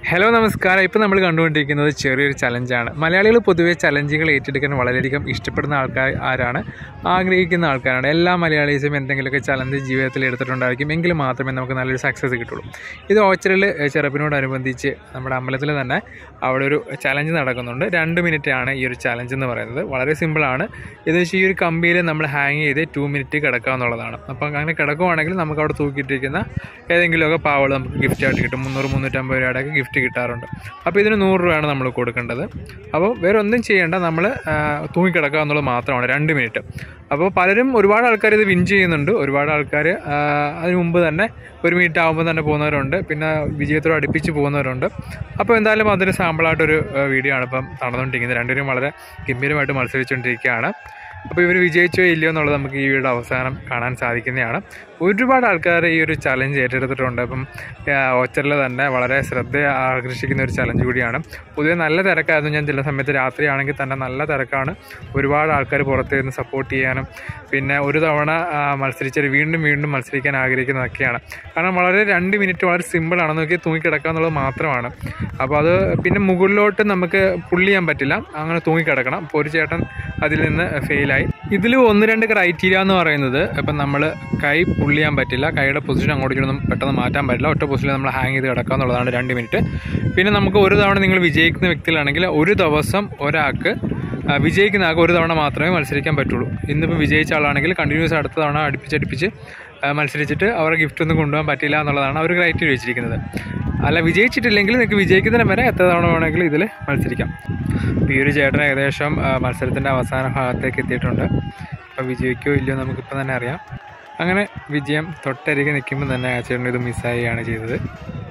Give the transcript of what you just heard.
hello നമസ്കാരം ഇപ്പോൾ നമ്മൾ കണ്ടുകൊണ്ടിരിക്കുന്നത് ചെറിയൊരു ചലഞ്ചാണ് മലയാളികൾ പൊതുവെ ചലഞ്ചുകൾ ഏറ്റെടുക്കാൻ വളരെയധികം ഇഷ്ടപ്പെടുന്ന ആൾക്കാർ ആരാണ് ആഗ്രഹിക്കുന്ന ആൾക്കാരാണ് എല്ലാ മലയാളീസും എന്തെങ്കിലുമൊക്കെ ചലഞ്ച് ജീവിതത്തിൽ എടുത്തിട്ടുണ്ടായിരിക്കും എങ്കിൽ മാത്രമേ നമുക്ക് നല്ലൊരു സക്സസ് കിട്ടുള്ളൂ ഇത് ഓച്ചറിൽ ചെറുപ്പിനോടനുബന്ധിച്ച് നമ്മുടെ അമ്പലത്തിൽ തന്നെ അവിടെ ഒരു ചലഞ്ച് നടക്കുന്നുണ്ട് രണ്ട് മിനിറ്റാണ് ഈ ഒരു ചലഞ്ച് എന്ന് പറയുന്നത് വളരെ സിമ്പിളാണ് ഇത് വെച്ച് ഈ ഒരു കമ്പിയിൽ നമ്മൾ ഹാങ് ചെയ്ത് ടു മിനിറ്റ് കിടക്കുക എന്നുള്ളതാണ് അപ്പോൾ അങ്ങനെ കിടക്കുവാണെങ്കിൽ നമുക്ക് അവിടെ തൂക്കിയിട്ടിരിക്കുന്ന ഏതെങ്കിലുമൊക്കെ പാവകൾ നമുക്ക് ഗിഫ്റ്റ് ആയിട്ട് കിട്ടും മുന്നൂറ് മുന്നൂറ്റമ്പത് രൂപയുടെയൊക്കെ ഗിഫ്റ്റ് കിട്ടാറുണ്ട് അപ്പോൾ ഇതിന് നൂറ് രൂപയാണ് നമ്മൾ കൊടുക്കേണ്ടത് അപ്പോൾ വേറെ ഒന്നും ചെയ്യേണ്ട നമ്മൾ തൂങ്ങിക്കിടക്കുക എന്നുള്ളത് മാത്രമാണ് രണ്ട് മിനിറ്റ് അപ്പോൾ പലരും ഒരുപാട് ആൾക്കാർ ഇത് വിൻ ചെയ്യുന്നുണ്ട് ഒരുപാട് ആൾക്കാർ അതിന് മുമ്പ് തന്നെ ഒരു മിനിറ്റ് ആകുമ്പോൾ തന്നെ പോകുന്നവരുണ്ട് പിന്നെ വിജയത്തോട് അടുപ്പിച്ച് പോകുന്നവരുണ്ട് അപ്പോൾ എന്തായാലും അതിന് സാമ്പിളായിട്ടൊരു വീഡിയോ ആണ് ഇപ്പം നടന്നുകൊണ്ടിരിക്കുന്നത് രണ്ടുപേരും വളരെ ഗംഭീരമായിട്ട് മത്സരിച്ചുകൊണ്ടിരിക്കുകയാണ് അപ്പോൾ ഇവർ വിജയിച്ചോ ഇല്ലയോ എന്നുള്ളത് നമുക്ക് ഈ വീഡിയോ അവസാനം കാണാൻ സാധിക്കുന്നതാണ് ഒരുപാട് ആൾക്കാർ ഈ ഒരു ചലഞ്ച് ഏറ്റെടുത്തിട്ടുണ്ട് അപ്പം ഓച്ചറിൽ തന്നെ വളരെ ശ്രദ്ധ ആകർഷിക്കുന്ന ഒരു ചലഞ്ച് കൂടിയാണ് പൊതുവെ നല്ല തിരക്കായിരുന്നു ഞാൻ ചില സമയത്ത് രാത്രിയാണെങ്കിൽ തന്നെ നല്ല തിരക്കാണ് ഒരുപാട് ആൾക്കാർ പുറത്ത് നിന്ന് സപ്പോർട്ട് ചെയ്യാനും പിന്നെ ഒരു തവണ മത്സരിച്ചാൽ വീണ്ടും വീണ്ടും മത്സരിക്കാൻ ആഗ്രഹിക്കുന്നതൊക്കെയാണ് കാരണം വളരെ രണ്ട് മിനിറ്റ് വളരെ സിമ്പിളാണ് നോക്കി തൂങ്ങിക്കിടക്കുക എന്നുള്ളത് മാത്രമാണ് അപ്പോൾ അത് പിന്നെ മുകളിലോട്ട് നമുക്ക് പുള്ളി ചെയ്യാൻ പറ്റില്ല അങ്ങനെ തൂങ്ങിക്കിടക്കണം അപ്പോൾ ഒരു ചേട്ടൻ അതിൽ നിന്ന് ഫെയിലായി ഇതിൽ ഒന്ന് രണ്ട് ക്രൈറ്റീരിയ എന്ന് പറയുന്നത് ഇപ്പം നമ്മൾ കൈ പുള്ളി ചെയ്യാൻ പറ്റില്ല കൈയുടെ പൊസിഷൻ അങ്ങോട്ട് ഇങ്ങോട്ടും പെട്ടെന്ന് മാറ്റാൻ പറ്റില്ല ഒറ്റ പൊസിഷനിൽ നമ്മൾ ഹാങ് ചെയ്ത് കിടക്കുക എന്നുള്ളതാണ് രണ്ട് മിനിറ്റ് പിന്നെ നമുക്ക് ഒരു തവണ നിങ്ങൾ വിജയിക്കുന്ന വ്യക്തികളാണെങ്കിൽ ഒരു ദിവസം ഒരാൾക്ക് വിജയിക്കുന്ന ആൾക്ക് ഒരു തവണ മാത്രമേ മത്സരിക്കാൻ പറ്റുള്ളൂ ഇന്നിപ്പോൾ വിജയിച്ച ആളാണെങ്കിൽ കണ്ടിന്യൂസ് അടുത്ത തവണ അടുപ്പിച്ചടുപ്പിച്ച് മത്സരിച്ചിട്ട് അവരുടെ ഗിഫ്റ്റ് ഒന്നും കൊണ്ടുപോകാൻ പറ്റില്ല എന്നുള്ളതാണ് അവർ ക്രൈറ്റീരിയ വെച്ചിരിക്കുന്നത് അല്ല വിജയിച്ചിട്ടില്ലെങ്കിൽ നിങ്ങൾക്ക് വിജയിക്കുന്നതിന് വരെ എത്ര തവണ വേണമെങ്കിലും ഇതിൽ മത്സരിക്കാം ഈ ഒരു ചേട്ടൻ ഏകദേശം മത്സരത്തിൻ്റെ അവസാന ഭാഗത്തേക്ക് എത്തിയിട്ടുണ്ട് അപ്പോൾ വിജയിക്കോ ഇല്ലയോ നമുക്കിപ്പോൾ തന്നെ അറിയാം അങ്ങനെ വിജയം തൊട്ടരികെ നിൽക്കുമ്പോൾ തന്നെ ആ ചേട്ടൻ ഇത് മിസ്സാവുകയാണ് ചെയ്തത്